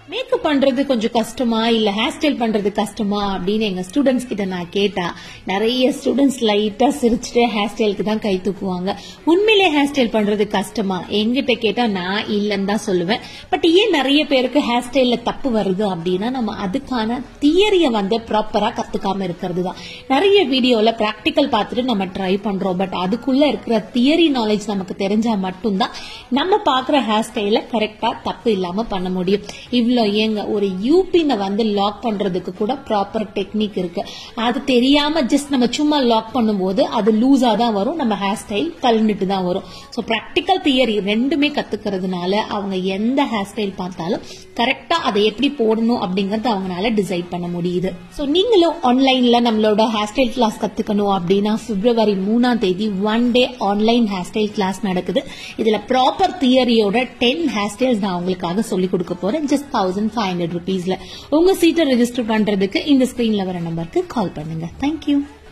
makeup பண்றது கொஞ்சம் கஷ்டமா இல்ல ஹேர் ஸ்டைல் பண்றது கஷ்டமா அப்படின்னு எங்க ஸ்டூடெண்ட்ஸ் கிட்ட நான் கேட்டா நிறைய ஸ்டூடெண்ட்ஸ் லைட்டா சிரிச்சுட்டு ஹேர் ஸ்டைலுக்கு தான் கை தூக்குவாங்க உண்மையிலே ஹேர் ஸ்டைல் பண்றது கஷ்டமா எங்கிட்ட கேட்டா நான் இல்லைன்னு தான் சொல்லுவேன் பட் ஏன் நிறைய பேருக்கு ஹேர் ஸ்டைல்ல தப்பு வருது அப்படின்னா நம்ம அதுக்கான தியரிய வந்து ப்ராப்பரா கத்துக்காம இருக்கிறது தான் நிறைய வீடியோல பிராக்டிக்கல் பார்த்துட்டு நம்ம ட்ரை பண்றோம் பட் அதுக்குள்ள இருக்கிற தியரி நாலேஜ் நமக்கு தெரிஞ்சா மட்டும்தான் நம்ம பாக்குற ஹேர் ஸ்டைல கரெக்டா தப்பு இல்லாம பண்ண முடியும் இவ்வளவு ஏங்க ஒரு யூபின வந்து லாக் பண்றதுக்கு கூட ப்ராப்பர் டெக்னிக் இருக்கு அது தெரியாம ஜஸ்ட் நம்ம சும்மா லாக் பண்ணும்போது அது லூஸா தான் வரும் நம்ம ஹேர் ஸ்டைல் கலந்துட்டு தான் வரும் ஸோ ப்ராக்டிக்கல் தியரி ரெண்டுமே கத்துக்கிறதுனால அவங்க எந்த ஹேர் ஸ்டைல் பார்த்தாலும் கரெக்டா அதை எப்படி போடணும் அப்படிங்கறத அவங்களால டிசைட் பண்ண முடியுது ஸோ நீங்களும் ஆன்லைன்ல நம்மளோட ஹேர் ஸ்டைல் கிளாஸ் கத்துக்கணும் அப்படின்னா பிப்ரவரி மூணாம் தேதி one day online hair style class நடக்குது இதுல ப்ராப்பர் தியரியோட டென் ஹேர் ஸ்டைல்ஸ் நான் உங்களுக்காக சொல்லி கொடுக்க போறேன் ஜஸ்ட் தௌசண்ட் ஃபைவ் ஹண்ட்ரட் ருபீஸ்ல உங்க சீட்டை ரெஜிஸ்டர் பண்றதுக்கு இந்த ஸ்கிரீன்ல வர நம்பருக்கு கால் பண்ணுங்க தேங்க்யூ